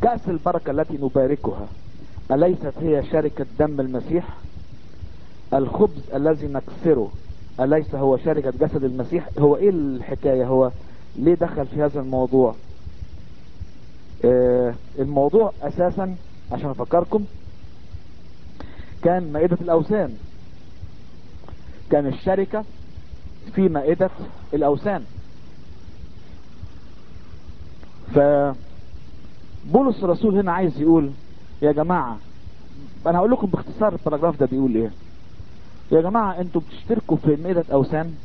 كأس البركة التي نباركها أليست هي شركة دم المسيح الخبز الذي نكسره أليس هو شركة جسد المسيح هو ايه الحكاية هو ليه دخل في هذا الموضوع آه الموضوع اساسا عشان افكركم كان مائدة الاوثان كان الشركة في مائدة الاوثان ف بولس الرسول هنا عايز يقول يا جماعة انا هقول لكم باختصار الباراجراف ده بيقول ايه يا جماعة انتوا بتشتركوا في مائدة اوثان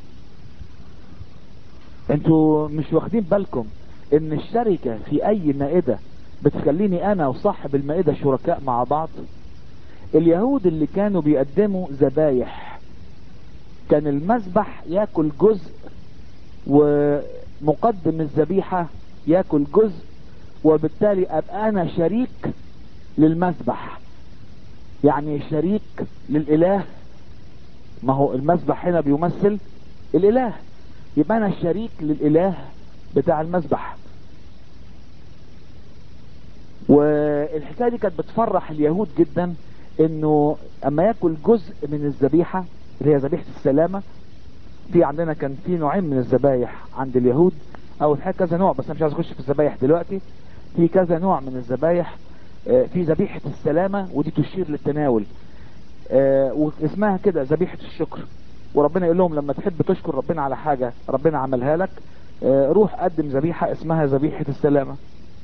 انتوا مش واخدين بالكم ان الشركة في اي مائدة بتخليني انا وصاحب المائدة شركاء مع بعض اليهود اللي كانوا بيقدموا ذبايح كان المذبح ياكل جزء ومقدم الذبيحة ياكل جزء وبالتالي ابقى انا شريك للمذبح يعني شريك للاله ما هو المذبح هنا بيمثل الاله يبقى انا شريك للاله بتاع المذبح والحكايه دي كانت بتفرح اليهود جدا انه اما ياكل جزء من الذبيحه اللي هي ذبيحه السلامه في عندنا كان في نوعين من الذبايح عند اليهود او الحقيقه كذا نوع بس انا مش عايز اخش في الذبايح دلوقتي في كذا نوع من الذبايح في ذبيحه السلامه ودي تشير للتناول واسمها كده ذبيحه الشكر وربنا يقول لهم لما تحب تشكر ربنا على حاجه ربنا عملها لك روح قدم ذبيحه اسمها ذبيحه السلامه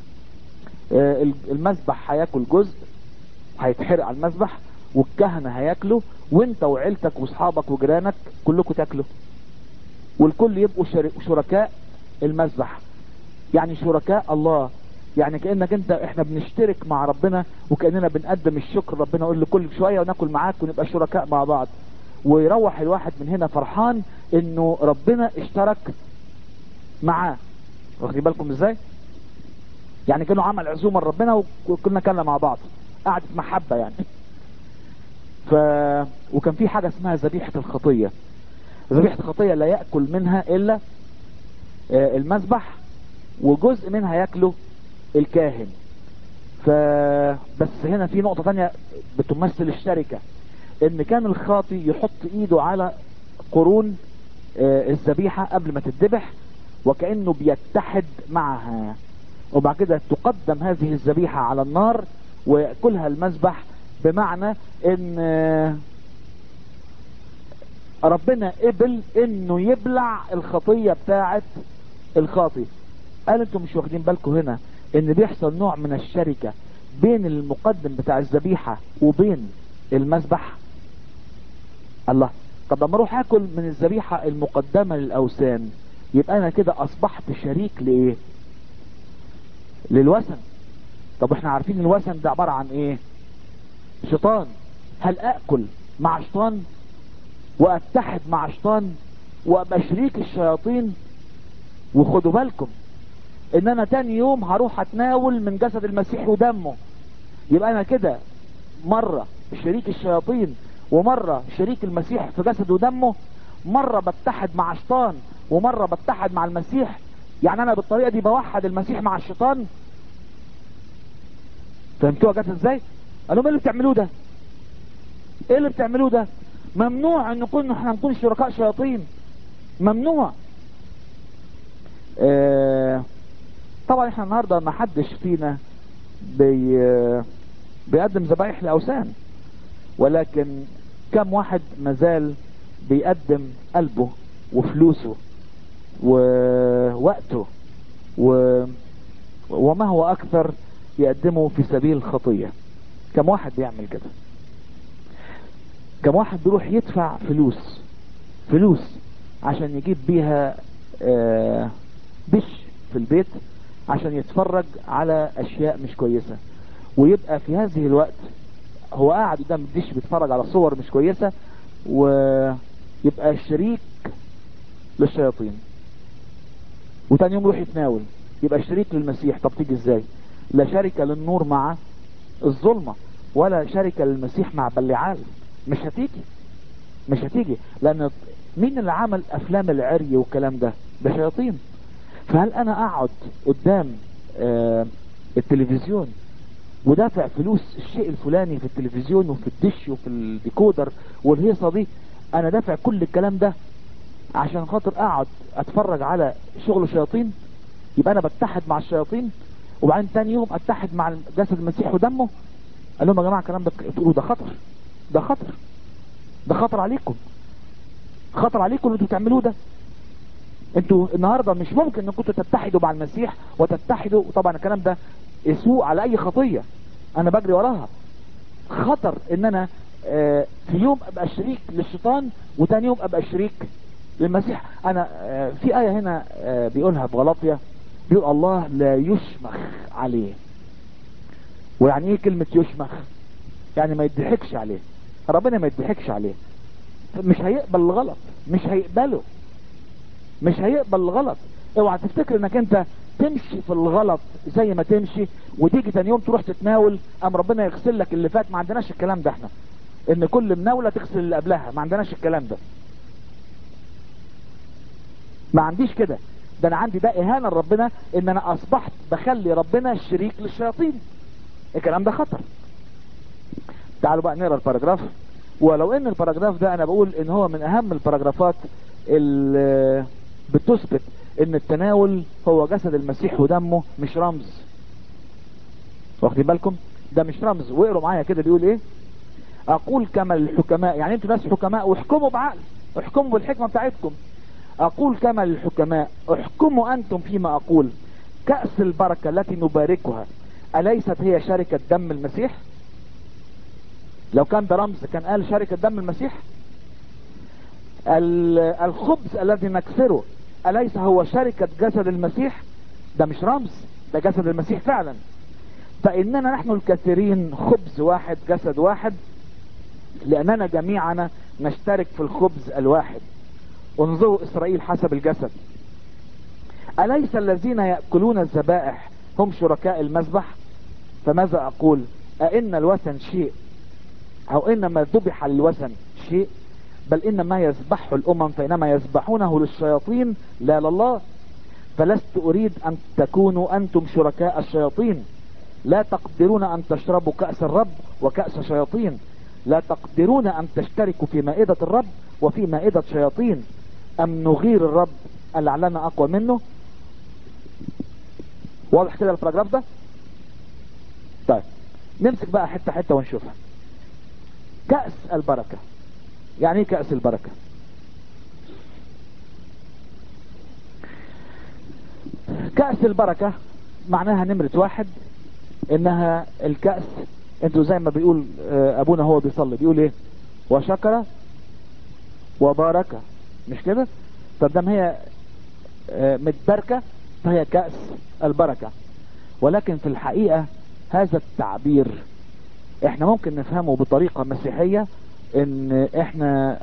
المذبح هياكل جزء هيتحرق على المذبح والكهنه هياكلوا وانت وعيلتك واصحابك وجيرانك كلكم تاكلوا والكل يبقوا شركاء المذبح يعني شركاء الله يعني كانك انت احنا بنشترك مع ربنا وكاننا بنقدم الشكر ربنا يقول لكل شويه وناكل معاك ونبقى شركاء مع بعض ويروح الواحد من هنا فرحان انه ربنا اشترك معاه واخدين بالكم ازاي يعني كانوا عمل عزومه لربنا وكنا كلنا مع بعض قعدة محبة يعني ف وكان في حاجة اسمها ذبيحة الخطية ذبيحة الخطية لا يأكل منها إلا المذبح وجزء منها ياكله الكاهن فبس هنا في نقطة تانية بتمثل الشركة ان كان الخاطي يحط ايده على قرون الذبيحة قبل ما تتذبح وكأنه بيتحد معها وبعد كده تقدم هذه الذبيحة على النار ويأكلها المذبح بمعنى ان ربنا قبل انه يبلع الخطية بتاعت الخاطي قال انتم مش واخدين بالكم هنا ان بيحصل نوع من الشركة بين المقدم بتاع الذبيحة وبين المذبح الله طب لما اروح اكل من الذبيحة المقدمة للاوثان يبقى انا كده اصبحت شريك لايه للوثن طب احنا عارفين الوثن ده عبارة عن ايه شيطان هل اكل مع شيطان واتحد مع شيطان وابقى شريك الشياطين وخدوا بالكم ان انا تاني يوم هروح اتناول من جسد المسيح ودمه يبقى انا كده مرة شريك الشياطين ومرة شريك المسيح في جسد ودمه مرة بتحد مع شيطان ومرة بتحد مع المسيح يعني انا بالطريقة دي بوحد المسيح مع الشيطان فهمتوها جت ازاي قالوا ايه اللي بتعملوه ده ايه اللي بتعملوه ده ممنوع ان نكون احنا نكون شركاء شياطين ممنوع اه طبعا احنا النهارده ما حدش فينا بي بيقدم ذبايح لاوثان ولكن كم واحد مازال بيقدم قلبه وفلوسه ووقته و... وما هو اكثر يقدمه في سبيل الخطية كم واحد بيعمل كده كم واحد بيروح يدفع فلوس فلوس عشان يجيب بيها دش في البيت عشان يتفرج على اشياء مش كويسة ويبقى في هذه الوقت هو قاعد قدام الدش بيتفرج على صور مش كويسة ويبقى شريك للشياطين وتاني يوم يروح يتناول يبقى شريك للمسيح طب تيجي ازاي لا شركة للنور مع الظلمة ولا شركة للمسيح مع بلعال مش هتيجي مش هتيجي لان مين اللي عمل افلام العري والكلام ده ده شياطين فهل انا اقعد قدام آه التلفزيون ودافع فلوس الشيء الفلاني في التلفزيون وفي الدش وفي الديكودر والهيصة دي انا دافع كل الكلام ده عشان خاطر اقعد اتفرج على شغل شياطين يبقى انا بتحد مع الشياطين وبعدين تاني يوم اتحد مع جسد المسيح ودمه قال لهم يا جماعه الكلام ده تقولوا ده خطر ده خطر ده خطر عليكم خطر عليكم اللي انتوا بتعملوه ده انتوا النهارده مش ممكن انكم تتحدوا مع المسيح وتتحدوا طبعا الكلام ده يسوء على اي خطيه انا بجري وراها خطر ان انا آه، في يوم ابقى شريك للشيطان وتاني يوم ابقى شريك للمسيح انا آه، في ايه هنا آه، بيقولها في غلاطيا بيقول الله لا يشمخ عليه ويعني ايه كلمة يشمخ يعني ما يضحكش عليه ربنا ما يضحكش عليه مش هيقبل الغلط مش هيقبله مش هيقبل الغلط اوعى تفتكر انك انت تمشي في الغلط زي ما تمشي وتيجي تاني يوم تروح تتناول ام ربنا يغسل لك اللي فات ما عندناش الكلام ده احنا ان كل مناولة تغسل اللي قبلها ما عندناش الكلام ده ما عنديش كده ده انا عندي ده اهانة لربنا ان انا اصبحت بخلي ربنا شريك للشياطين الكلام ده خطر تعالوا بقى نقرا الباراجراف ولو ان الباراجراف ده انا بقول ان هو من اهم الباراجرافات اللي بتثبت ان التناول هو جسد المسيح ودمه مش رمز واخدين بالكم ده مش رمز واقروا معايا كده بيقول ايه اقول كما الحكماء يعني انتوا ناس حكماء واحكموا بعقل احكموا بالحكمة بتاعتكم اقول كما الحكماء احكموا انتم فيما اقول كأس البركة التي نباركها أليست هي شركة دم المسيح لو كان ده رمز كان قال شركة دم المسيح ال- الخبز الذي نكسره أليس هو شركة جسد المسيح ده مش رمز ده جسد المسيح فعلا فإننا نحن الكثيرين خبز واحد جسد واحد لأننا جميعنا نشترك في الخبز الواحد انظروا إسرائيل حسب الجسد أليس الذين يأكلون الذبائح هم شركاء المذبح فماذا أقول أئن الوثن شيء أو إن ما ذبح للوثن شيء بل إن ما يذبحه الأمم فإنما يذبحونه للشياطين لا لله فلست أريد أن تكونوا أنتم شركاء الشياطين لا تقدرون أن تشربوا كأس الرب وكأس شياطين لا تقدرون أن تشتركوا في مائدة الرب وفي مائدة شياطين أم نغير الرب لعلنا أقوى منه واضح كده الباراجراف ده طيب نمسك بقى حتة حتة ونشوفها كأس البركة يعني ايه كأس البركة كأس البركة معناها نمرة واحد انها الكأس انتوا زي ما بيقول آه، ابونا هو بيصلي بيقول ايه وشكر وبارك مش كده طب دام هي آه، متباركة فهي كأس البركة ولكن في الحقيقة هذا التعبير احنا ممكن نفهمه بطريقة مسيحية ان احنا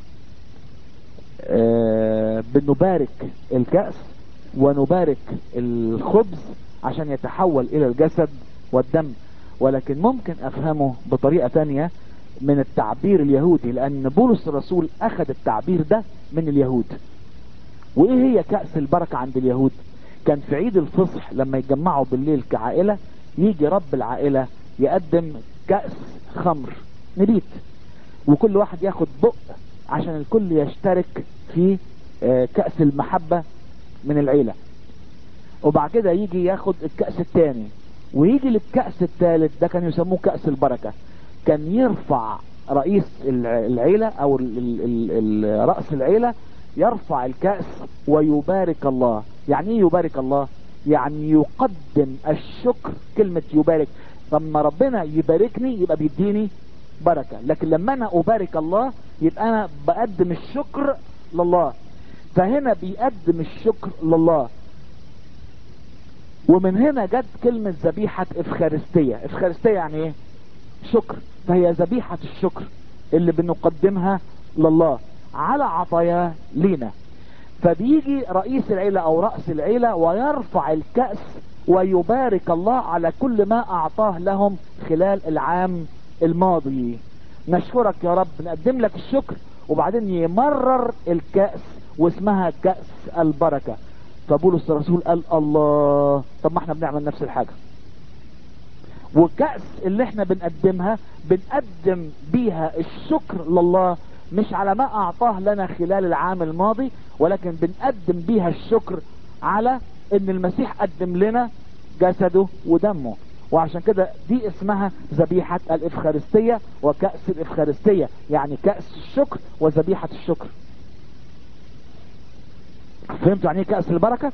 آه، بنبارك الكأس ونبارك الخبز عشان يتحول الى الجسد والدم ولكن ممكن افهمه بطريقة تانية من التعبير اليهودي لان بولس الرسول اخذ التعبير ده من اليهود وايه هي كأس البركة عند اليهود كان في عيد الفصح لما يتجمعوا بالليل كعائلة يجي رب العائلة يقدم كأس خمر نبيت وكل واحد ياخد بق عشان الكل يشترك في آه، كأس المحبة من العيلة وبعد كده يجي ياخد الكأس الثاني ويجي للكأس الثالث ده كان يسموه كأس البركة كان يرفع رئيس الع- العيلة او ال- ال- ال- ال- رأس العيلة يرفع الكأس ويبارك الله يعني ايه يبارك الله يعني يقدم الشكر كلمة يبارك لما ربنا يباركني يبقى بيديني بركة لكن لما انا ابارك الله يبقى انا بقدم الشكر لله فهنا بيقدم الشكر لله ومن هنا جت كلمة ذبيحة افخارستية افخارستية يعني ايه شكر فهي ذبيحة الشكر اللي بنقدمها لله على عطاياه لينا فبيجي رئيس العيلة او رأس العيلة ويرفع الكأس ويبارك الله على كل ما اعطاه لهم خلال العام الماضي نشكرك يا رب نقدم لك الشكر وبعدين يمرر الكأس واسمها كأس البركة فبولس الرسول قال الله طب ما احنا بنعمل نفس الحاجة والكأس اللي احنا بنقدمها بنقدم بيها الشكر لله مش على ما اعطاه لنا خلال العام الماضي ولكن بنقدم بيها الشكر على ان المسيح قدم لنا جسده ودمه وعشان كده دي اسمها ذبيحة الافخارستية وكأس الافخارستية يعني كأس الشكر وذبيحة الشكر فهمتوا يعني ايه كأس البركة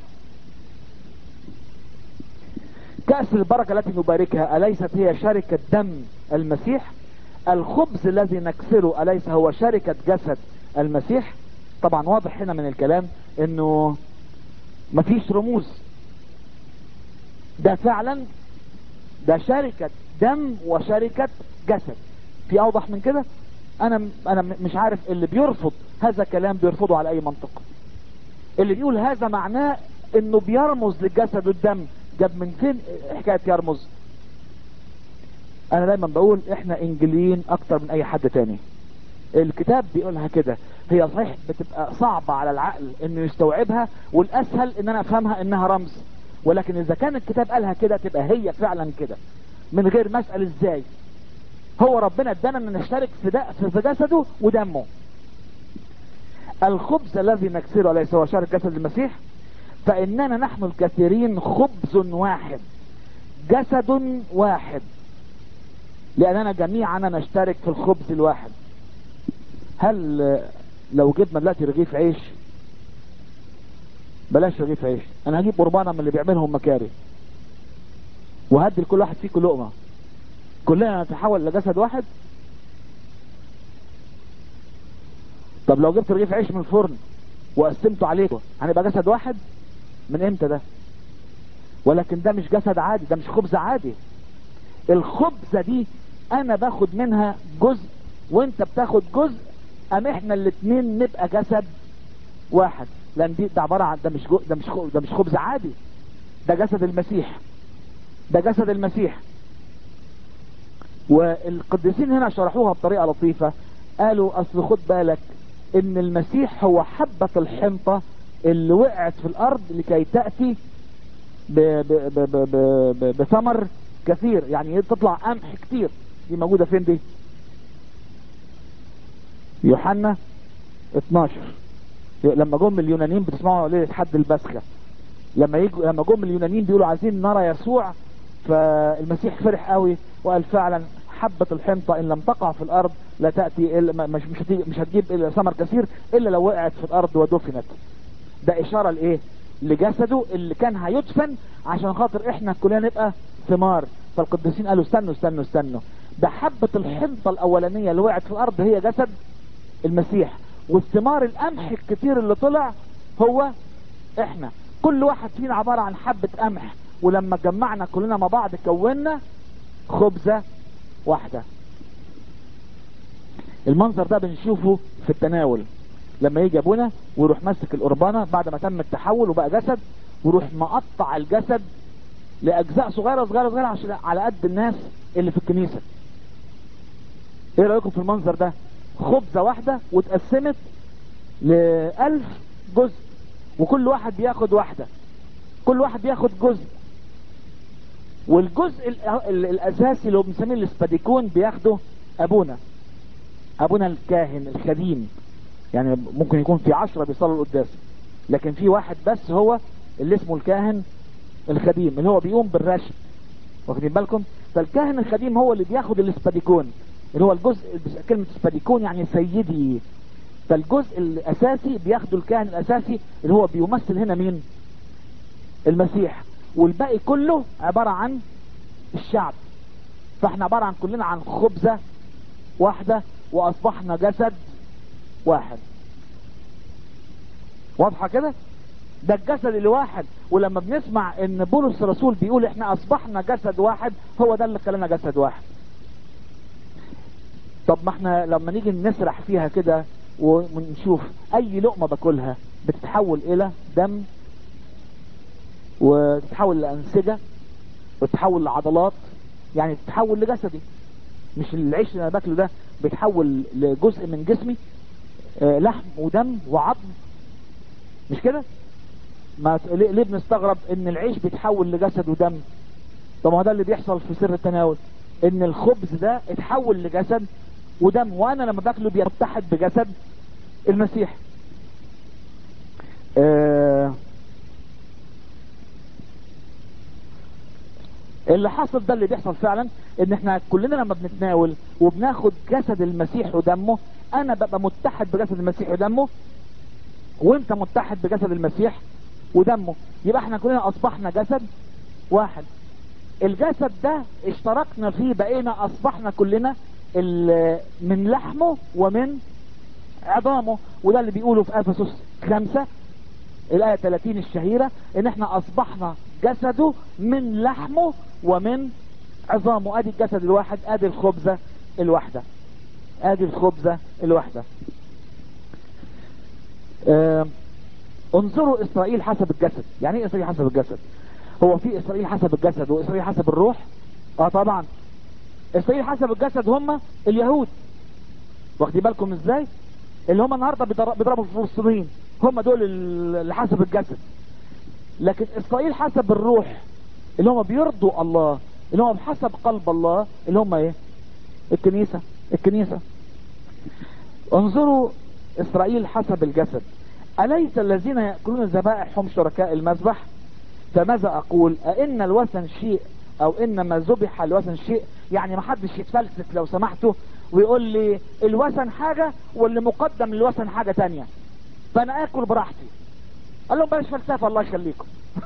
كأس البركة التي نباركها أليست هي شركة دم المسيح الخبز الذي نكسره أليس هو شركة جسد المسيح طبعا واضح هنا من الكلام انه مفيش رموز ده فعلا ده شركة دم وشركة جسد في اوضح من كده انا انا مش عارف اللي بيرفض هذا كلام بيرفضه على اي منطق اللي بيقول هذا معناه انه بيرمز للجسد والدم جاب من فين حكاية يرمز انا دايما بقول احنا انجليين اكتر من اي حد تاني الكتاب بيقولها كده هي صحيح بتبقى صعبة على العقل انه يستوعبها والاسهل ان انا افهمها انها رمز ولكن اذا كان الكتاب قالها كده تبقى هي فعلا كده من غير ما اسال ازاي هو ربنا ادانا ان نشترك في, ده في جسده ودمه الخبز الذي نكسره ليس هو شرك جسد المسيح فاننا نحن الكثيرين خبز واحد جسد واحد لاننا جميعا نشترك في الخبز الواحد هل لو جبنا دلوقتي رغيف عيش بلاش رغيف عيش انا هجيب قربانه من اللي بيعملهم مكاري وهدي لكل واحد فيكم لقمه كلنا نتحول لجسد واحد طب لو جبت رغيف عيش من الفرن وقسمته عليكم هنبقى جسد واحد من امتى ده ولكن ده مش جسد عادي ده مش خبز عادي الخبزة دي انا باخد منها جزء وانت بتاخد جزء ام احنا الاتنين نبقى جسد واحد لان دي ده عبارة عن ده مش جو ده مش خبز ده مش خبز عادي ده جسد المسيح ده جسد المسيح والقديسين هنا شرحوها بطريقة لطيفة قالوا اصل خد بالك ان المسيح هو حبة الحنطة اللي وقعت في الارض لكي تأتي بثمر كثير يعني تطلع قمح كتير دي موجودة فين دي يوحنا 12 لما جم اليونانيين بتسمعوا ليلة حد البسخة لما يجوا لما جم اليونانيين بيقولوا عايزين نرى يسوع فالمسيح فرح قوي وقال فعلا حبة الحنطة ان لم تقع في الارض لا تأتي إلا مش مش هتجيب, مش هتجيب ثمر كثير الا لو وقعت في الارض ودفنت ده اشارة لايه لجسده اللي كان هيدفن عشان خاطر احنا كلنا نبقى ثمار فالقديسين قالوا استنوا استنوا استنوا ده حبة الحنطة الاولانية اللي وقعت في الارض هي جسد المسيح والثمار القمح الكتير اللي طلع هو احنا كل واحد فينا عبارة عن حبة قمح ولما جمعنا كلنا مع بعض كونا خبزة واحدة المنظر ده بنشوفه في التناول لما يجي ابونا ويروح ماسك القربانة بعد ما تم التحول وبقى جسد ويروح مقطع الجسد لاجزاء صغيرة صغيرة صغيرة عشان على قد الناس اللي في الكنيسة ايه رأيكم في المنظر ده خبزة واحدة واتقسمت لألف جزء وكل واحد بياخد واحدة كل واحد بياخد جزء والجزء الاساسي اللي هو بنسميه الاسباديكون بياخده ابونا ابونا الكاهن الخديم يعني ممكن يكون في عشرة بيصلوا القداس لكن في واحد بس هو اللي اسمه الكاهن الخديم اللي هو بيقوم بالرشد واخدين بالكم فالكاهن الخديم هو اللي بياخد الاسباديكون اللي هو الجزء كلمة اسباديكون يعني سيدي فالجزء الاساسي بياخده الكاهن الاساسي اللي هو بيمثل هنا مين المسيح والباقي كله عبارة عن الشعب فاحنا عبارة عن كلنا عن خبزة واحدة واصبحنا جسد واحد واضحة كده ده الجسد الواحد ولما بنسمع ان بولس الرسول بيقول احنا اصبحنا جسد واحد هو ده اللي خلانا جسد واحد طب ما احنا لما نيجي نسرح فيها كده ونشوف اي لقمة باكلها بتتحول الى دم وتتحول لأنسجة وتتحول لعضلات يعني تتحول لجسدي مش العيش اللي انا باكله ده بيتحول لجزء من جسمي آه لحم ودم وعظم مش كده ما ليه بنستغرب ان العيش بيتحول لجسد ودم طب ما هو ده اللي بيحصل في سر التناول ان الخبز ده اتحول لجسد ودم وانا لما باكله بيتحد بجسد المسيح آه اللي حصل ده اللي بيحصل فعلا ان احنا كلنا لما بنتناول وبناخد جسد المسيح ودمه انا ببقى متحد بجسد المسيح ودمه وانت متحد بجسد المسيح ودمه يبقى احنا كلنا اصبحنا جسد واحد الجسد ده اشتركنا فيه بقينا اصبحنا كلنا من لحمه ومن عظامه وده اللي بيقوله في افسس خمسة الايه 30 الشهيرة ان احنا اصبحنا جسده من لحمه ومن عظامه ادي الجسد الواحد ادي الخبزة الواحدة ادي الخبزة الواحدة اه انظروا اسرائيل حسب الجسد يعني ايه اسرائيل حسب الجسد هو في اسرائيل حسب الجسد واسرائيل حسب الروح اه طبعا اسرائيل حسب الجسد هم اليهود واخدين بالكم ازاي اللي هم النهارده بيضربوا في الفلسطينيين هم دول اللي حسب الجسد لكن اسرائيل حسب الروح اللي هم بيرضوا الله اللي هم بحسب قلب الله اللي هم ايه الكنيسة الكنيسة انظروا اسرائيل حسب الجسد أليس الذين يأكلون الذبائح هم شركاء المذبح فماذا أقول أئن الوثن شيء أو إنما ذبح الوثن شيء يعني ما حدش يتفلسف لو سمحتوا ويقول لي الوثن حاجة واللي مقدم للوثن حاجة تانية فأنا آكل براحتي قال لهم بلاش فلسفة الله يخليكم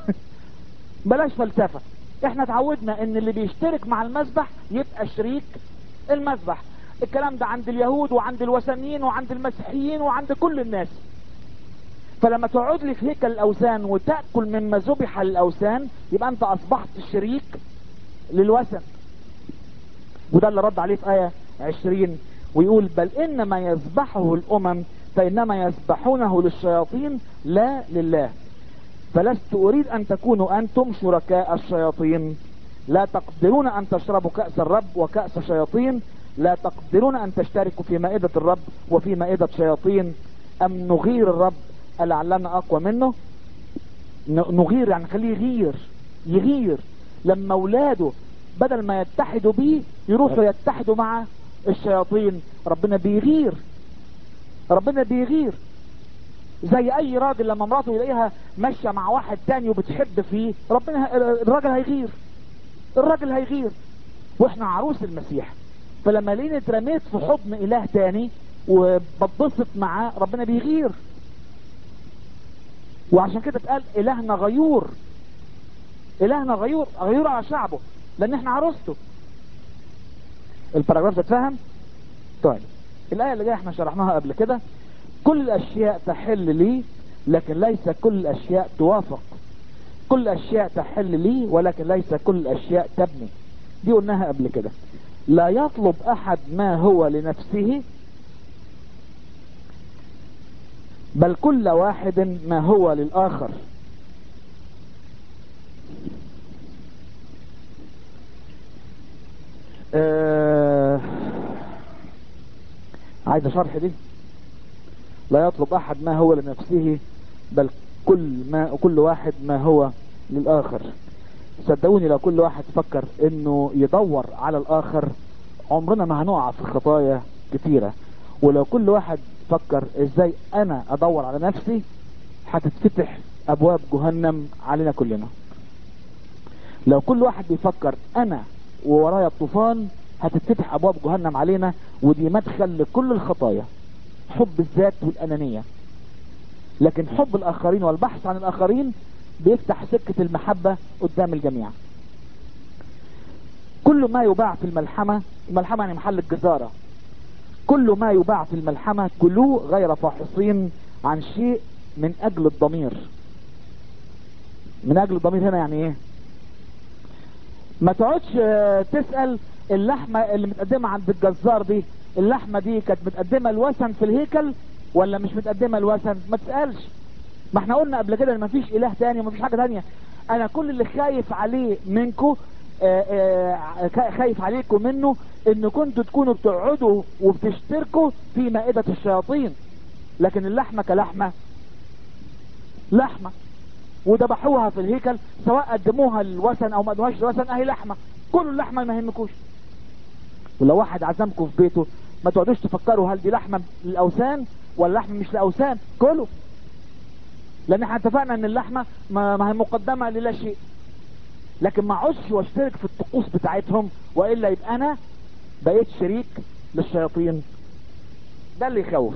بلاش فلسفة احنا اتعودنا ان اللي بيشترك مع المذبح يبقى شريك المذبح الكلام ده عند اليهود وعند الوثنيين وعند المسيحيين وعند كل الناس فلما تقعد لي في هيكل الاوثان وتاكل مما ذبح للاوثان يبقى انت اصبحت شريك للوثن وده اللي رد عليه في ايه 20 ويقول بل انما يذبحه الامم فانما يذبحونه للشياطين لا لله فلست اريد ان تكونوا انتم شركاء الشياطين لا تقدرون ان تشربوا كأس الرب وكأس شياطين لا تقدرون ان تشتركوا في مائدة الرب وفي مائدة شياطين ام نغير الرب لعلنا اقوى منه نغير يعني خليه يغير يغير لما اولاده بدل ما يتحدوا بيه يروحوا يتحدوا مع الشياطين ربنا بيغير ربنا بيغير زي اي راجل لما مراته يلاقيها ماشيه مع واحد تاني وبتحب فيه ربنا الراجل هيغير الراجل هيغير واحنا عروس المسيح فلما لقيني اترميت في حضن اله تاني وبتبسط معاه ربنا بيغير وعشان كده اتقال الهنا غيور الهنا غيور غيور على شعبه لان احنا عروسته الباراجراف ده اتفهم طيب الايه اللي جايه احنا شرحناها قبل كده كل الاشياء تحل لي لكن ليس كل الاشياء توافق كل الاشياء تحل لي ولكن ليس كل الاشياء تبني دي قلناها قبل كده لا يطلب احد ما هو لنفسه بل كل واحد ما هو للاخر آه عايز شرح دي لا يطلب احد ما هو لنفسه بل كل ما كل واحد ما هو للاخر صدقوني لو كل واحد فكر انه يدور على الاخر عمرنا ما هنقع في خطايا كتيرة ولو كل واحد فكر ازاي انا ادور على نفسي هتتفتح ابواب جهنم علينا كلنا لو كل واحد بيفكر انا وورايا الطوفان هتتفتح ابواب جهنم علينا ودي مدخل لكل الخطايا حب الذات والانانية لكن حب الاخرين والبحث عن الاخرين بيفتح سكة المحبة قدام الجميع كل ما يباع في الملحمة الملحمة يعني محل الجزارة كل ما يباع في الملحمة كلوه غير فاحصين عن شيء من اجل الضمير من اجل الضمير هنا يعني ايه ما تقعدش تسأل اللحمة اللي متقدمة عند الجزار دي اللحمة دي كانت متقدمة الوثن في الهيكل ولا مش متقدمة الوثن ما تسألش ما احنا قلنا قبل كده ان مفيش اله تاني ومفيش حاجة تانية انا كل اللي خايف عليه منكم خايف عليكم منه ان كنتوا تكونوا بتقعدوا وبتشتركوا في مائدة الشياطين لكن اللحمة كلحمة لحمة وذبحوها في الهيكل سواء قدموها الوثن او ما قدموهاش الوثن اهي لحمه كل اللحمه ما يهمكوش ولو واحد عزمكم في بيته ما تقعدوش تفكروا هل دي لحمه للاوثان ولا لحمه مش لاوثان كله لان احنا اتفقنا ان اللحمه ما ما هي مقدمه للا شيء لكن ما اقعدش واشترك في الطقوس بتاعتهم والا يبقى انا بقيت شريك للشياطين ده اللي يخوف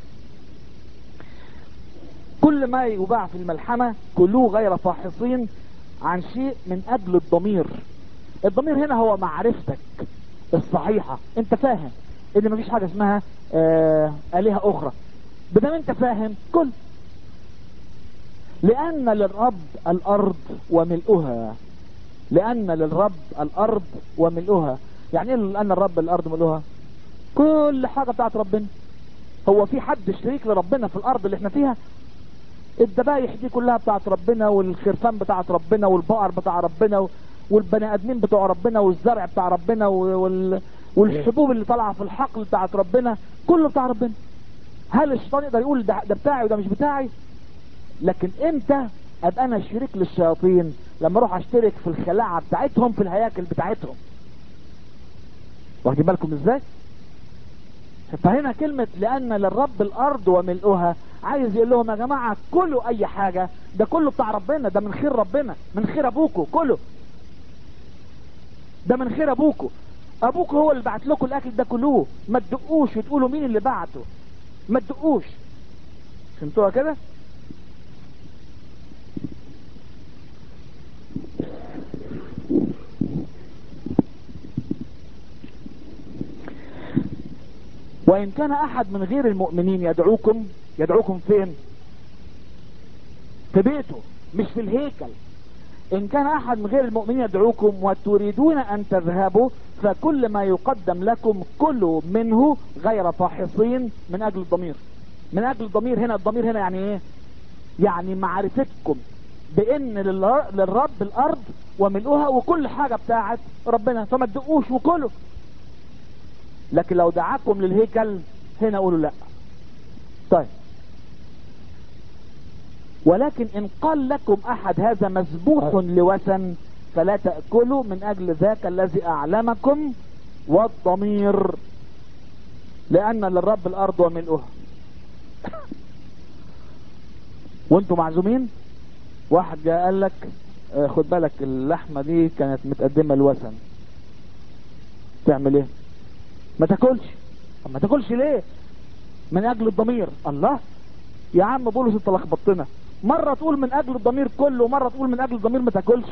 كل ما يباع في الملحمة كلوه غير فاحصين عن شيء من اجل الضمير الضمير هنا هو معرفتك الصحيحة انت فاهم ان مفيش حاجة اسمها آه الهة اخرى بدل انت فاهم كل لان للرب الارض وملؤها لان للرب الارض وملؤها يعني ايه لان الرب الارض وملؤها كل حاجة بتاعت ربنا هو في حد شريك لربنا في الارض اللي احنا فيها الذبايح دي كلها بتاعت ربنا والخرفان بتاعت ربنا والبقر بتاع ربنا والبني ادمين بتوع ربنا والزرع بتاع ربنا وال... والحبوب اللي طالعه في الحقل بتاعت ربنا كله بتاع ربنا هل الشيطان يقدر يقول ده, ده بتاعي وده مش بتاعي لكن امتى ابقى انا شريك للشياطين لما اروح اشترك في الخلاعه بتاعتهم في الهياكل بتاعتهم واخدين بالكم ازاي فهنا كلمة لأن للرب الأرض وملؤها عايز يقول لهم يا جماعة كلوا أي حاجة ده كله بتاع ربنا ده من خير ربنا من خير أبوكوا كله ده من خير أبوكوا أبوكوا هو اللي بعت لكم الأكل ده كلوه ما تدقوش وتقولوا مين اللي بعته ما تدقوش فهمتوها كده وإن كان أحد من غير المؤمنين يدعوكم يدعوكم فين في بيته مش في الهيكل إن كان أحد من غير المؤمنين يدعوكم وتريدون أن تذهبوا فكل ما يقدم لكم كله منه غير فاحصين من أجل الضمير من أجل الضمير هنا الضمير هنا يعني إيه يعني معرفتكم بأن للرب الأرض وملؤها وكل حاجة بتاعت ربنا فما تدقوش وكله لكن لو دعاكم للهيكل هنا قولوا لا طيب ولكن ان قال لكم احد هذا مذبوح لوثن فلا تأكلوا من اجل ذاك الذي اعلمكم والضمير لان للرب الارض وملؤها وانتم معزومين واحد جاء قال لك آه خد بالك اللحمة دي كانت متقدمة لوثن تعمل ايه ما تاكلش طب ما تاكلش ليه من اجل الضمير الله يا عم بولس انت لخبطتنا مرة تقول من اجل الضمير كله ومرة تقول من اجل الضمير ما تاكلش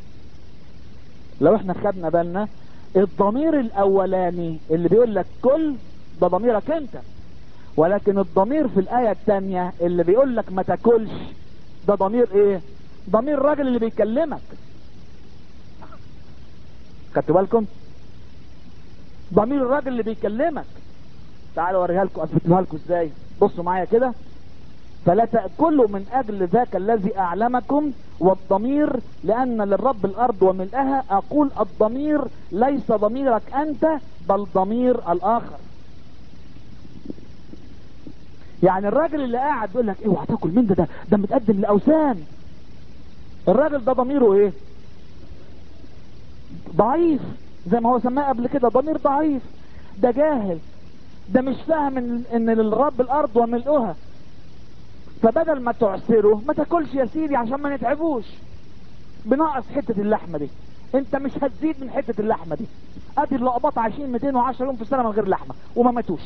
لو احنا خدنا بالنا الضمير الاولاني اللي بيقول لك كل ده ضميرك انت ولكن الضمير في الاية الثانية اللي بيقول لك ما تاكلش ده ضمير ايه ضمير الراجل اللي بيكلمك خدتوا بالكم ضمير الراجل اللي بيكلمك تعالوا اوريها لكم اثبتها لكم ازاي بصوا معايا كده فلا تأكلوا من اجل ذاك الذي اعلمكم والضمير لان للرب الارض وملئها اقول الضمير ليس ضميرك انت بل ضمير الاخر يعني الراجل اللي قاعد بيقول لك اوعى تاكل من ده ده ده متقدم لاوثان الراجل ده ضميره ايه ضعيف زي ما هو سماه قبل كده ضمير ضعيف ده جاهل ده مش فاهم ان, إن للرب الارض وملؤها فبدل ما تعسره ما تاكلش يا سيدي عشان ما نتعبوش بناقص حتة اللحمة دي انت مش هتزيد من حتة اللحمة دي ادي اللقباط عايشين 210 يوم في السنة من غير لحمة وما ماتوش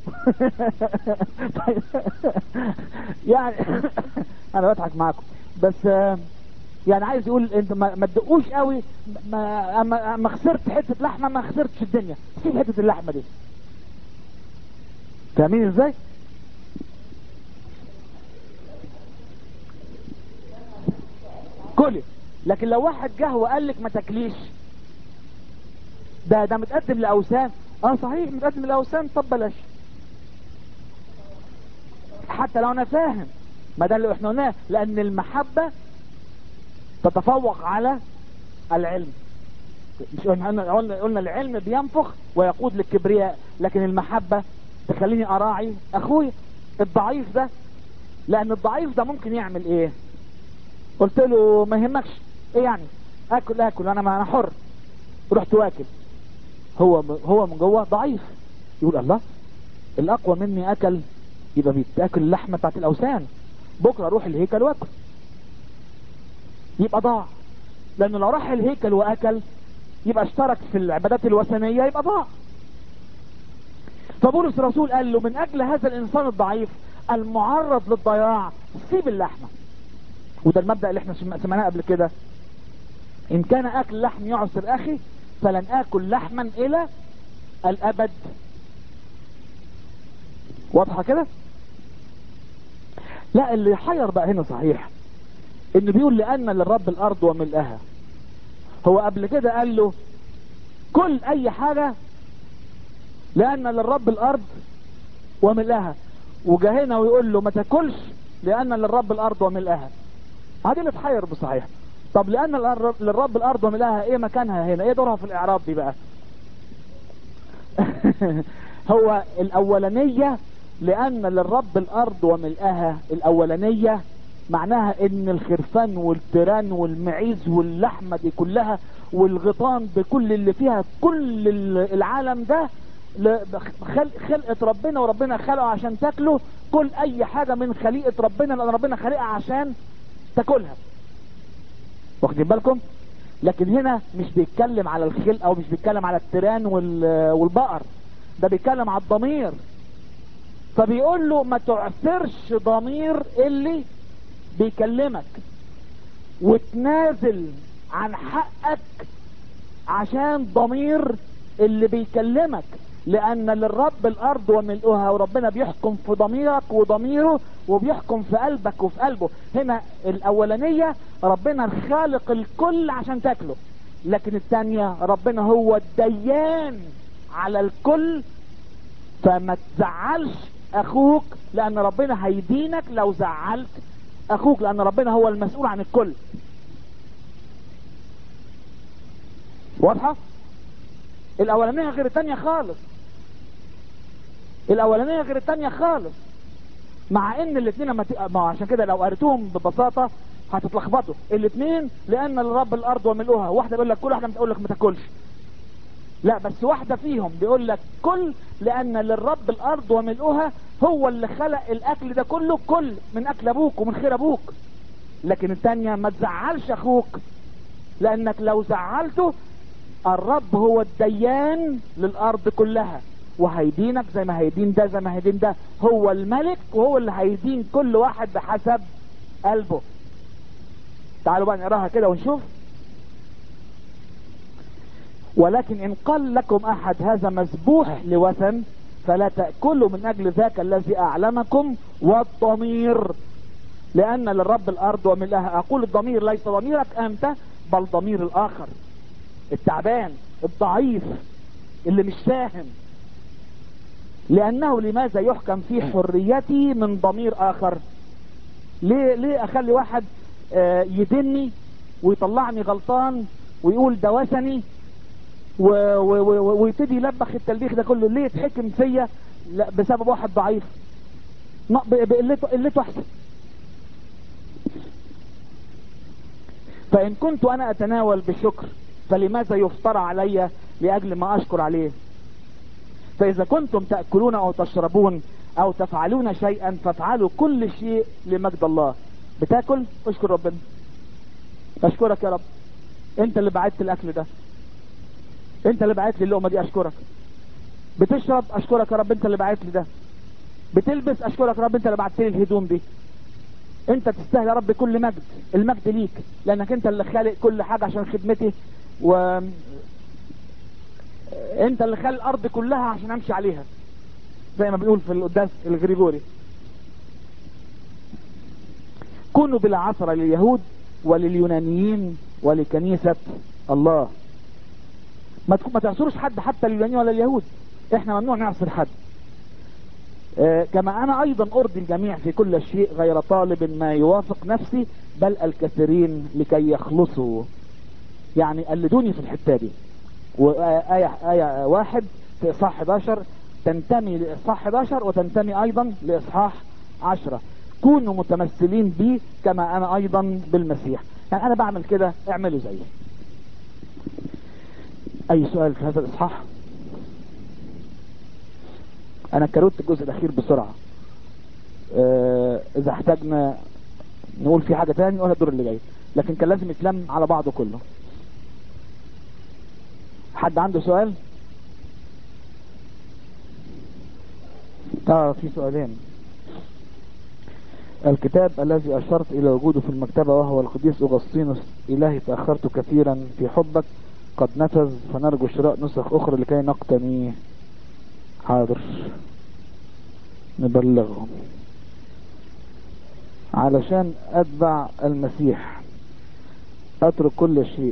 طيب يعني انا بضحك معاكم بس يعني عايز يقول انت ما تدقوش قوي ما, ما, ما خسرت حته لحمه ما خسرتش الدنيا سيب حته اللحمه دي فاهمين ازاي كلي لكن لو واحد جه وقال لك ما تاكليش ده ده متقدم لاوثان اه صحيح متقدم لاوثان طب بلاش حتى لو انا فاهم ما ده اللي احنا قلناه لان المحبه تتفوق على العلم مش قلنا, قلنا العلم بينفخ ويقود للكبرياء لكن المحبة تخليني اراعي اخوي الضعيف ده لان الضعيف ده ممكن يعمل ايه قلت له ما يهمكش ايه يعني اكل اكل انا ما انا حر رحت واكل هو هو من جوه ضعيف يقول الله الاقوى مني اكل يبقى بيتاكل اللحمه بتاعت الاوثان بكره اروح الهيكل واكل يبقى ضاع لانه لو راح الهيكل واكل يبقى اشترك في العبادات الوثنيه يبقى ضاع فبولس الرسول قال له من اجل هذا الانسان الضعيف المعرض للضياع سيب اللحمه وده المبدا اللي احنا سمعناه قبل كده ان كان اكل لحم يعسر اخي فلن اكل لحما الى الابد واضحه كده لا اللي حير بقى هنا صحيح انه بيقول لان للرب الارض وملئها هو قبل كده قال له كل اي حاجة لان للرب الارض وملئها وجا هنا ويقول له ما تاكلش لان للرب الارض وملئها هذه اللي تحير بصحيح طب لان للرب الارض وملئها ايه مكانها هنا ايه دورها في الاعراب دي بقى هو الاولانية لان للرب الارض وملئها الاولانية معناها ان الخرفان والتيران والمعيز واللحمة دي كلها والغطان بكل اللي فيها كل العالم ده خلقة ربنا وربنا خلقه عشان تاكله كل اي حاجة من خليقة ربنا لان ربنا خلقها عشان تاكلها واخدين بالكم لكن هنا مش بيتكلم على الخلق او مش بيتكلم على التيران والبقر ده بيتكلم على الضمير فبيقول له ما تعثرش ضمير اللي بيكلمك وتنازل عن حقك عشان ضمير اللي بيكلمك لان للرب الارض وملؤها وربنا بيحكم في ضميرك وضميره وبيحكم في قلبك وفي قلبه هنا الاولانية ربنا خالق الكل عشان تاكله لكن الثانية ربنا هو الديان على الكل فما تزعلش اخوك لان ربنا هيدينك لو زعلت اخوك لان ربنا هو المسؤول عن الكل واضحة الاولانية غير التانية خالص الاولانية غير التانية خالص مع ان الاثنين ما, ت... ما عشان كده لو قريتوهم ببساطة هتتلخبطوا الاثنين لان الرب الارض وملؤها واحدة بيقول لك كل واحدة بتقول لك ما تاكلش لا بس واحدة فيهم بيقول لك كل لان للرب الارض وملؤها هو اللي خلق الاكل ده كله كل من اكل ابوك ومن خير ابوك لكن التانية ما تزعلش اخوك لانك لو زعلته الرب هو الديان للارض كلها وهيدينك زي ما هيدين ده زي ما هيدين ده هو الملك وهو اللي هيدين كل واحد بحسب قلبه تعالوا بقى نقراها كده ونشوف ولكن ان قال لكم احد هذا مذبوح لوثن فلا تأكلوا من اجل ذاك الذي اعلمكم والضمير لان للرب الارض وملئها اقول الضمير ليس ضميرك انت بل ضمير الاخر التعبان الضعيف اللي مش فاهم لانه لماذا يحكم في حريتي من ضمير اخر ليه ليه اخلي واحد آه يدني ويطلعني غلطان ويقول ده وثني ويبتدي يلبخ التلبيخ ده كله ليه يتحكم فيا لا بسبب واحد ضعيف بقلته قلته احسن فان كنت انا اتناول بشكر فلماذا يفترى علي لاجل ما اشكر عليه فاذا كنتم تأكلون او تشربون او تفعلون شيئا فافعلوا كل شيء لمجد الله بتاكل اشكر ربنا اشكرك يا رب انت اللي بعت الاكل ده انت اللي بعت لي اللقمه دي اشكرك بتشرب اشكرك يا رب انت اللي بعت لي ده بتلبس اشكرك يا رب انت اللي بعت لي الهدوم دي انت تستاهل يا رب كل مجد المجد ليك لانك انت اللي خالق كل حاجه عشان خدمتي و انت اللي خالق الارض كلها عشان امشي عليها زي ما بنقول في القداس الغريغوري كونوا بلا عثرة لليهود ولليونانيين ولكنيسة الله ما ما تعصروش حد حتى اليونانيين ولا اليهود احنا ممنوع نعصر حد اه كما انا ايضا ارضي الجميع في كل شيء غير طالب ما يوافق نفسي بل الكثيرين لكي يخلصوا يعني قلدوني في الحتة دي وآية آية واحد في إصحاح 11 تنتمي لإصحاح 11 وتنتمي أيضا لإصحاح 10 كونوا متمثلين بي كما انا ايضا بالمسيح يعني انا بعمل كده اعملوا زيي اي سؤال في هذا الاصحاح انا كروت الجزء الاخير بسرعة اه اذا احتاجنا نقول في حاجة تاني نقولها الدور اللي جاي لكن كان لازم يتلم على بعضه كله حد عنده سؤال اه في سؤالين الكتاب الذي أشرت إلى وجوده في المكتبة وهو القديس أغسطينوس إلهي تأخرت كثيرا في حبك قد نفذ فنرجو شراء نسخ أخرى لكي نقتنيه حاضر نبلغهم علشان أتبع المسيح أترك كل شيء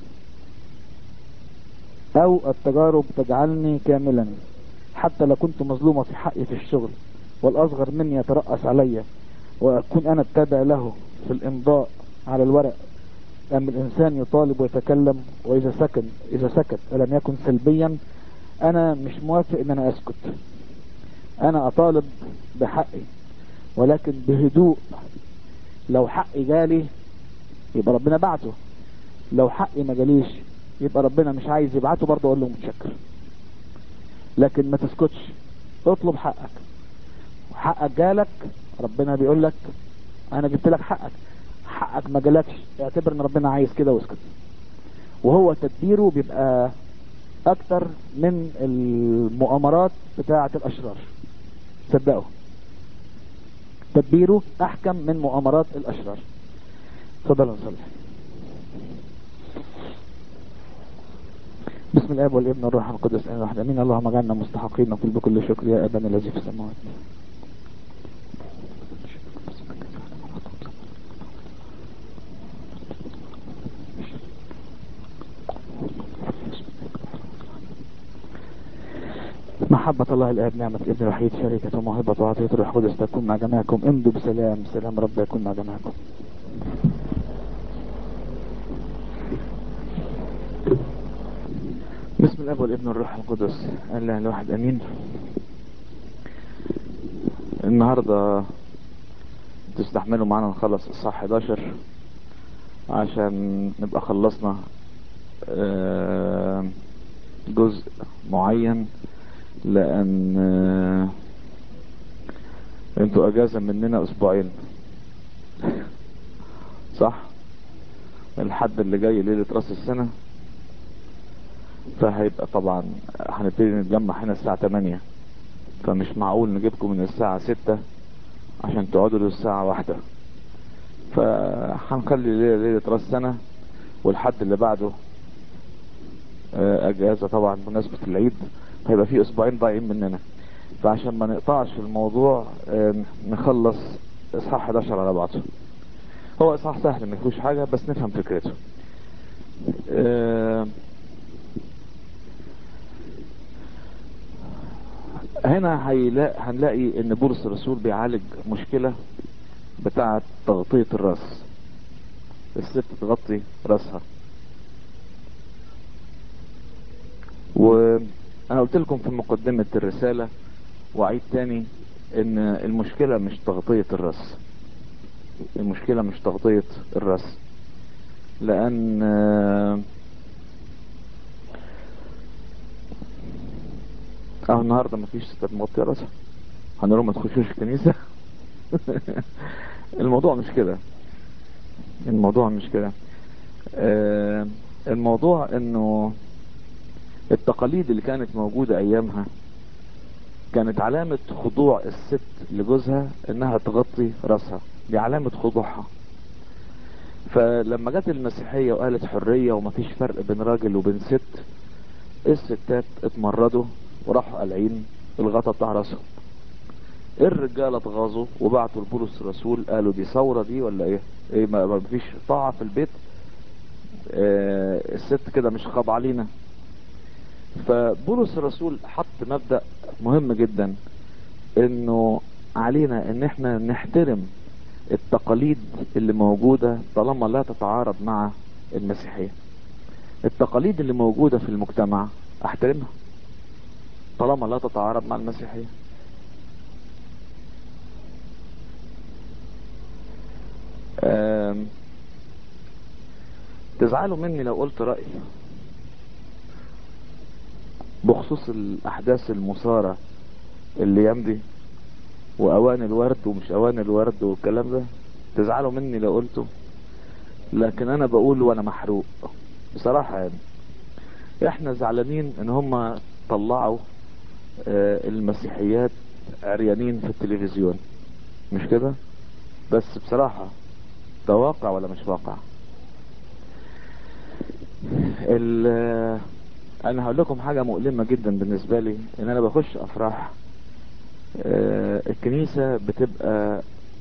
أو التجارب تجعلني كاملا حتى لو كنت مظلومة في حقي في الشغل والأصغر مني يترأس علي وأكون أنا التابع له في الإمضاء على الورق أم الإنسان يطالب ويتكلم وإذا سكن إذا سكت ولم يكن سلبيا أنا مش موافق إن أنا أسكت أنا أطالب بحقي ولكن بهدوء لو حقي جالي يبقى ربنا بعته لو حقي ما جاليش يبقى ربنا مش عايز يبعته برضه اقول له متشكر لكن ما تسكتش اطلب حقك حقك جالك ربنا بيقول لك انا جبت لك حقك حقك ما جالكش اعتبر ان ربنا عايز كده واسكت وهو تدبيره بيبقى اكتر من المؤامرات بتاعة الاشرار صدقوا تدبيره احكم من مؤامرات الاشرار تفضل نصلي بسم الاب والابن والروح القدس ان واحد امين اللهم اجعلنا مستحقين نقول بكل شكر يا ابانا الذي في السماوات محبة الله الآب نعمة الابن الوحيد شركة وموهبة وعطية الروح القدس تكون مع جميعكم امضوا بسلام سلام رب يكون مع جميعكم بسم الاب والابن والروح القدس الله الواحد امين النهارده تستحملوا معانا نخلص الصح 11 عشان نبقى خلصنا آه، جزء معين لان آه، انتوا اجازة مننا اسبوعين صح الحد اللي جاي ليلة راس السنة فهيبقى طبعا هنبتدي نتجمع هنا الساعة 8 فمش معقول نجيبكم من الساعة 6 عشان تقعدوا للساعة واحدة فهنخلي ليلة ليلة راس سنة والحد اللي بعده آه، اجازة طبعا بمناسبة العيد هيبقى في اسبوعين ضايعين مننا فعشان ما نقطعش الموضوع آه، نخلص اصحاح 11 على بعضه هو اصحاح سهل ما فيهوش حاجة بس نفهم فكرته آه، هنا هيلاقي هنلاقي ان بولس الرسول بيعالج مشكلة بتاعة تغطية الراس الست تغطي راسها وانا قلت لكم في مقدمة الرسالة واعيد تاني ان المشكلة مش تغطية الراس المشكلة مش تغطية الراس لان آه، اه النهارده مفيش ستات مغطية راسها هنقول لهم ما تخشوش الكنيسة الموضوع مش كده الموضوع مش كده آه، الموضوع انه التقاليد اللي كانت موجودة ايامها كانت علامة خضوع الست لجوزها انها تغطي راسها دي علامة خضوعها فلما جت المسيحية وقالت حرية ومفيش فرق بين راجل وبين ست الستات اتمردوا وراحوا قالعين الغطا بتاع راسهم الرجاله اتغاظوا وبعتوا لبولس الرسول قالوا دي ثوره دي ولا ايه؟ ايه ما ما فيش طاعه في البيت آه الست كده مش خاضعه لينا فبولس الرسول حط مبدا مهم جدا انه علينا ان احنا نحترم التقاليد اللي موجوده طالما لا تتعارض مع المسيحيه التقاليد اللي موجوده في المجتمع احترمها طالما لا تتعارض مع المسيحية آم، تزعلوا مني لو قلت رأي بخصوص الأحداث المثارة اللي يمضي وأوان الورد ومش أوان الورد والكلام ده تزعلوا مني لو قلته لكن أنا بقول وأنا محروق بصراحة يعني احنا زعلانين ان هم طلعوا آه، المسيحيات عريانين في التلفزيون مش كده بس بصراحة ده واقع ولا مش واقع ال- انا هقول لكم حاجة مؤلمة جدا بالنسبة لي ان انا بخش افراح آه، الكنيسة بتبقى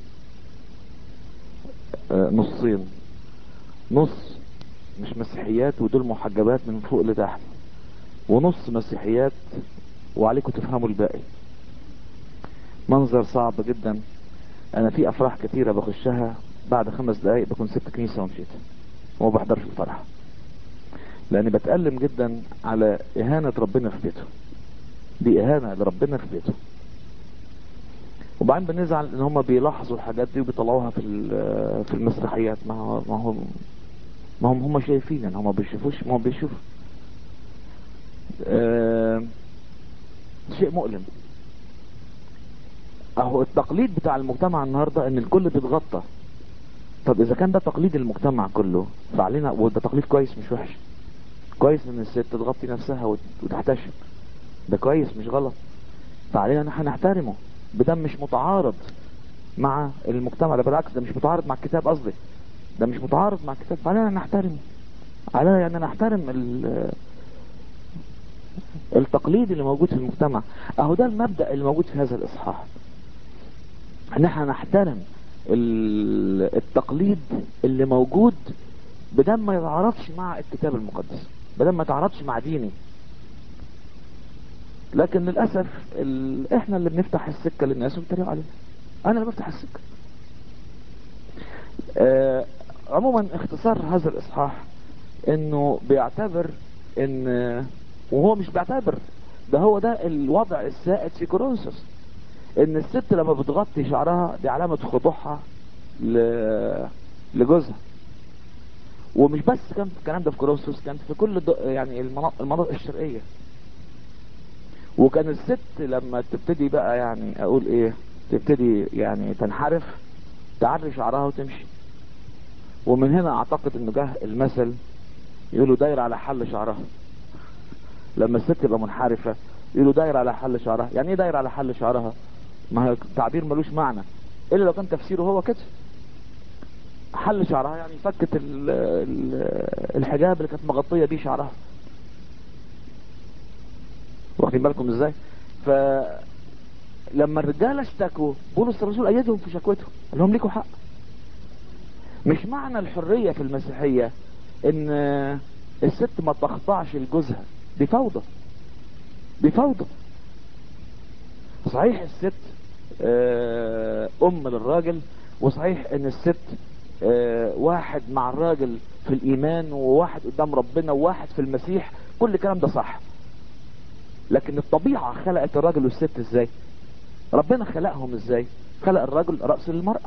آه، نصين نص مش مسيحيات ودول محجبات من فوق لتحت ونص مسيحيات وعليكم تفهموا الباقي منظر صعب جدا انا في افراح كتيرة بخشها بعد خمس دقايق بكون سبت كنيسة ومشيت وما بحضرش الفرح لاني بتألم جدا على اهانة ربنا في بيته دي اهانة لربنا في بيته وبعدين بنزعل ان هم بيلاحظوا الحاجات دي وبيطلعوها في ال- في المسرحيات ما هو ما هو ما هم هم شايفين يعني هم ما بيشوفوش ما هم بيشوفوا آه شيء مؤلم اهو التقليد بتاع المجتمع النهارده ان الكل بيتغطى طب اذا كان ده تقليد المجتمع كله فعلينا وده تقليد كويس مش وحش كويس ان الست تغطي نفسها وت- وتحتشم ده كويس مش غلط فعلينا ان احنا نحترمه بده مش متعارض مع المجتمع ده بالعكس ده مش متعارض مع الكتاب قصدي ده مش متعارض مع الكتاب فعلينا نحترمه علينا يعني نحترم ال- التقليد اللي موجود في المجتمع اهو ده المبدأ اللي موجود في هذا الاصحاح ان احنا نحترم ال- التقليد اللي موجود بدل ما يتعارضش مع الكتاب المقدس بدل ما يتعارضش مع ديني لكن للاسف ال... احنا اللي بنفتح السكه للناس وبيتريقوا علينا انا اللي بفتح السكه آه عموما اختصار هذا الاصحاح انه بيعتبر ان وهو مش بيعتبر ده هو ده الوضع السائد في كورنثوس ان الست لما بتغطي شعرها دي علامة خضوعها ل... لجوزها ومش بس كان في الكلام ده في كورنثوس كان في كل د... يعني المناطق, المناطق الشرقية وكان الست لما تبتدي بقى يعني اقول ايه تبتدي يعني تنحرف تعري شعرها وتمشي ومن هنا اعتقد انه جه المثل يقولوا داير على حل شعرها لما الست تبقى منحرفة يقولوا داير على حل شعرها يعني ايه داير على حل شعرها ما هو تعبير ملوش معنى الا لو كان تفسيره هو كده حل شعرها يعني فكت ال ال الحجاب اللي كانت مغطية بيه شعرها واخدين بالكم ازاي فلما الرجالة اشتكوا بولس الرسول ايدهم في شكوتهم قال لهم ليكوا حق مش معنى الحرية في المسيحية ان الست ما تخضعش لجوزها دي فوضى دي فوضى صحيح الست آه، ام للراجل وصحيح ان الست آه، واحد مع الراجل في الايمان وواحد قدام ربنا وواحد في المسيح كل الكلام ده صح لكن الطبيعة خلقت الراجل والست ازاي ربنا خلقهم ازاي خلق الراجل رأس للمرأة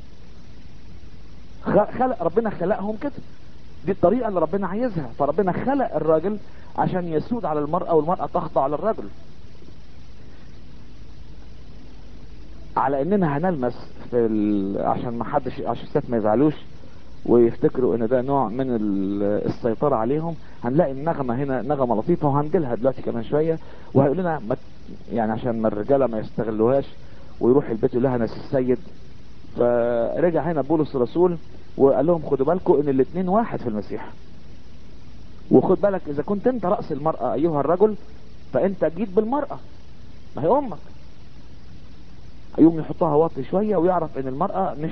خ- خلق ربنا خلقهم كده دي الطريقة اللي ربنا عايزها فربنا خلق الراجل عشان يسود على المرأة والمرأة تخضع للرجل على اننا هنلمس في ال... عشان ما حدش عشان الستات ما يزعلوش ويفتكروا ان ده نوع من ال- السيطرة عليهم هنلاقي النغمة هنا نغمة لطيفة وهنجيلها دلوقتي كمان شوية وهيقول لنا ما ت- يعني عشان ما الرجالة ما يستغلوهاش ويروح البيت يقول لها ناس السيد فرجع هنا بولس الرسول وقال لهم خدوا بالكم ان الاثنين واحد في المسيح وخد بالك اذا كنت انت رأس المرأة ايها الرجل فانت جيت بالمرأة ما هي امك يوم يحطها واطي شوية ويعرف ان المرأة مش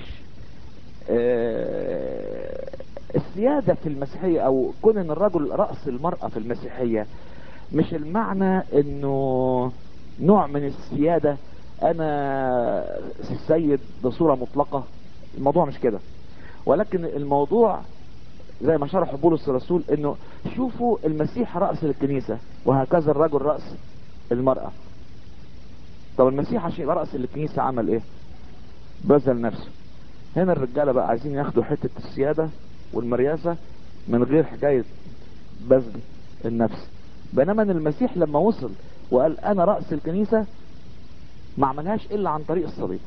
آه، السيادة في المسيحية او كون ان الرجل رأس المرأة في المسيحية مش المعنى انه نوع من السيادة انا السيد بصورة مطلقة الموضوع مش كده ولكن الموضوع زي ما شرح بولس الرسول انه شوفوا المسيح رأس الكنيسة وهكذا الرجل رأس المرأة طب المسيح عشان يبقى رأس الكنيسة عمل ايه بذل نفسه هنا الرجالة بقى عايزين ياخدوا حتة السيادة والمرياسة من غير حكاية بذل النفس بينما ان المسيح لما وصل وقال انا رأس الكنيسة ما عملهاش الا عن طريق الصليب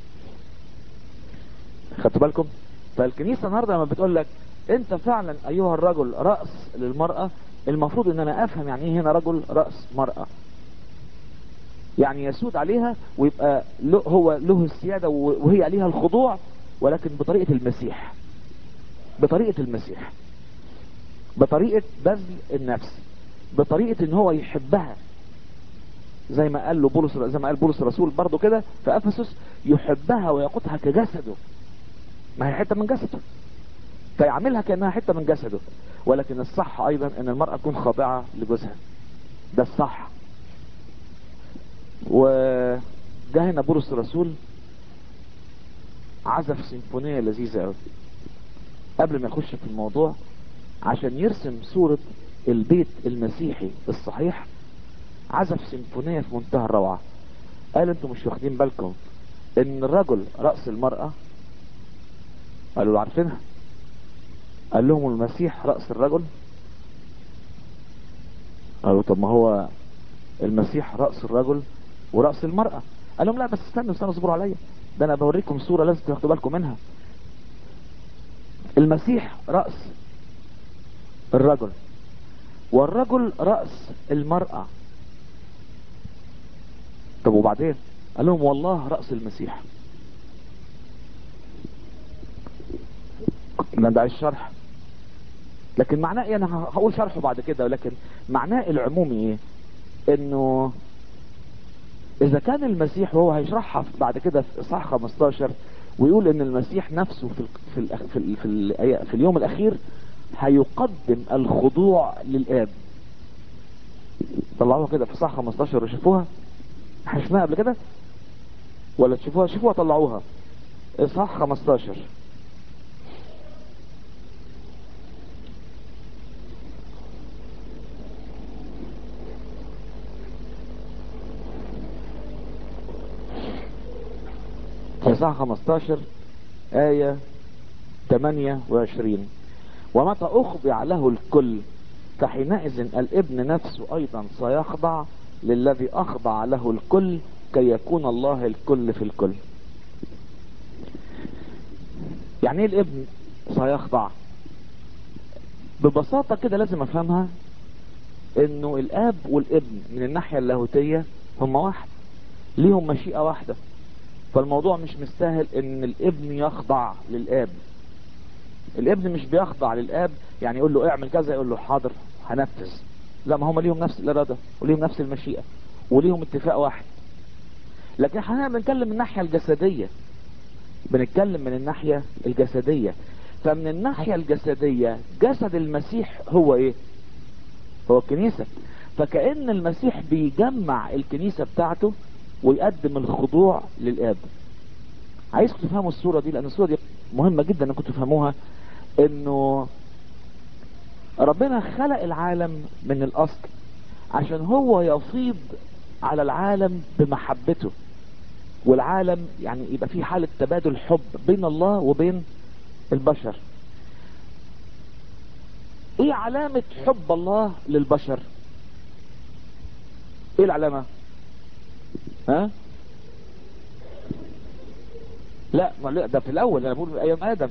خدتوا بالكم فالكنيسة النهاردة لما بتقول لك انت فعلا ايها الرجل رأس للمرأة المفروض ان انا افهم يعني ايه هنا رجل رأس مرأة يعني يسود عليها ويبقى له هو له السيادة وهي عليها الخضوع ولكن بطريقة المسيح بطريقة المسيح بطريقة بذل النفس بطريقة ان هو يحبها زي ما قال له بولس زي ما قال بولس الرسول برضه كده في افسس يحبها ويقودها كجسده ما هي حته من جسده فيعملها كانها حته من جسده ولكن الصح ايضا ان المراه تكون خاضعه لجوزها ده الصح وجه هنا بولس الرسول عزف سيمفونيه لذيذه قوي قبل ما يخش في الموضوع عشان يرسم صوره البيت المسيحي الصحيح عزف سيمفونية في منتهى الروعة قال انتم مش واخدين بالكم ان الرجل رأس المرأة قالوا له عارفينها قال لهم المسيح رأس الرجل قالوا طب ما هو المسيح رأس الرجل ورأس المرأة قال لهم لا بس استنوا استنوا اصبروا عليا ده انا بوريكم صورة لازم تاخدوا بالكم منها المسيح رأس الرجل والرجل رأس المرأة طب وبعدين قال لهم والله رأس المسيح ده ده الشرح لكن معناه ايه انا هقول شرحه بعد كده ولكن معناه العمومي ايه انه اذا كان المسيح وهو هيشرحها بعد كده في اصحاح 15 ويقول ان المسيح نفسه في ال في ال في ال في, ال في اليوم الاخير هيقدم الخضوع للاب طلعوها كده في صح 15 وشوفوها احنا شفناها قبل كده ولا تشوفوها شوفوها طلعوها اصحاح 15 اصحاح 15 آية 28 ومتى أخضع له الكل فحينئذ الابن نفسه أيضا سيخضع للذي أخضع له الكل كي يكون الله الكل في الكل يعني ايه الابن سيخضع ببساطة كده لازم افهمها انه الاب والابن من الناحية اللاهوتية هم واحد ليهم مشيئة واحدة فالموضوع مش مستاهل ان الابن يخضع للاب الابن مش بيخضع للاب يعني يقول له اعمل كذا يقول له حاضر هنفذ لا ما هم ليهم نفس الارادة وليهم نفس المشيئة وليهم اتفاق واحد لكن احنا بنتكلم من الناحية الجسدية بنتكلم من الناحية الجسدية فمن الناحية الجسدية جسد المسيح هو ايه هو الكنيسة فكأن المسيح بيجمع الكنيسة بتاعته ويقدم الخضوع للآب عايزكم تفهموا الصورة دي لأن الصورة دي مهمة جدا انكم تفهموها انه ربنا خلق العالم من الأصل عشان هو يفيض على العالم بمحبته والعالم يعني يبقى في حالة تبادل حب بين الله وبين البشر ايه علامة حب الله للبشر ايه العلامة ها لا ما لا ده في الاول انا بقول في ايام ادم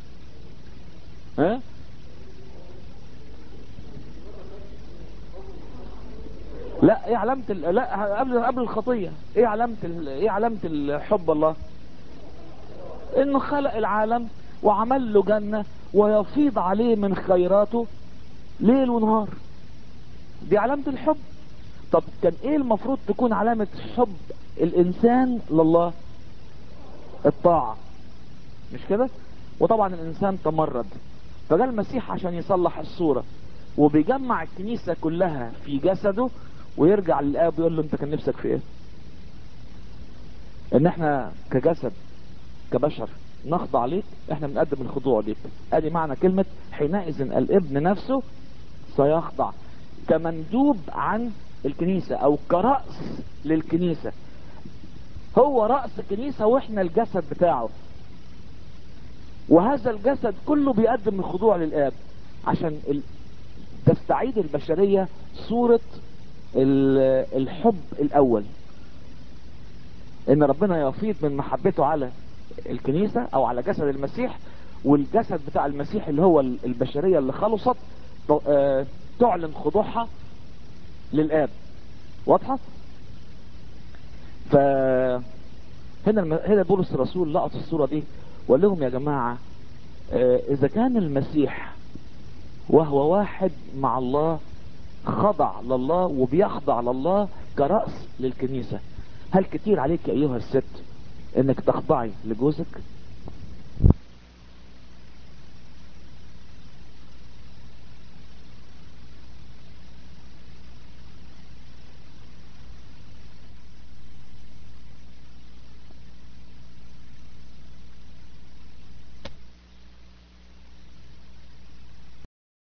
ها لا ايه علامة ال... لا قبل قبل الخطية ايه علامة ال... ايه علامة الحب الله انه خلق العالم وعمل له جنة ويفيض عليه من خيراته ليل ونهار دي علامة الحب طب كان ايه المفروض تكون علامة حب الانسان لله الطاعة مش كده وطبعا الانسان تمرد فجاء المسيح عشان يصلح الصورة وبيجمع الكنيسة كلها في جسده ويرجع للآب ويقول له انت كان نفسك في ايه ان احنا كجسد كبشر نخضع ليك احنا بنقدم الخضوع ليك ادي معنى كلمة حينئذ الابن نفسه سيخضع كمندوب عن الكنيسة او كرأس للكنيسة هو رأس الكنيسة واحنا الجسد بتاعه وهذا الجسد كله بيقدم الخضوع للآب عشان ال... تستعيد البشرية صورة ال- الحب الأول إن ربنا يفيض من محبته على الكنيسة أو على جسد المسيح والجسد بتاع المسيح اللي هو ال- البشرية اللي خلصت ت- آه، تعلن خضوعها للآب واضحة؟ ف هنا الم... هنا بولس الرسول لقط الصورة دي وقال لهم يا جماعة آه، إذا كان المسيح وهو واحد مع الله خضع لله وبيخضع لله كرأس للكنيسة هل كتير عليك أيها الست انك تخضعي لجوزك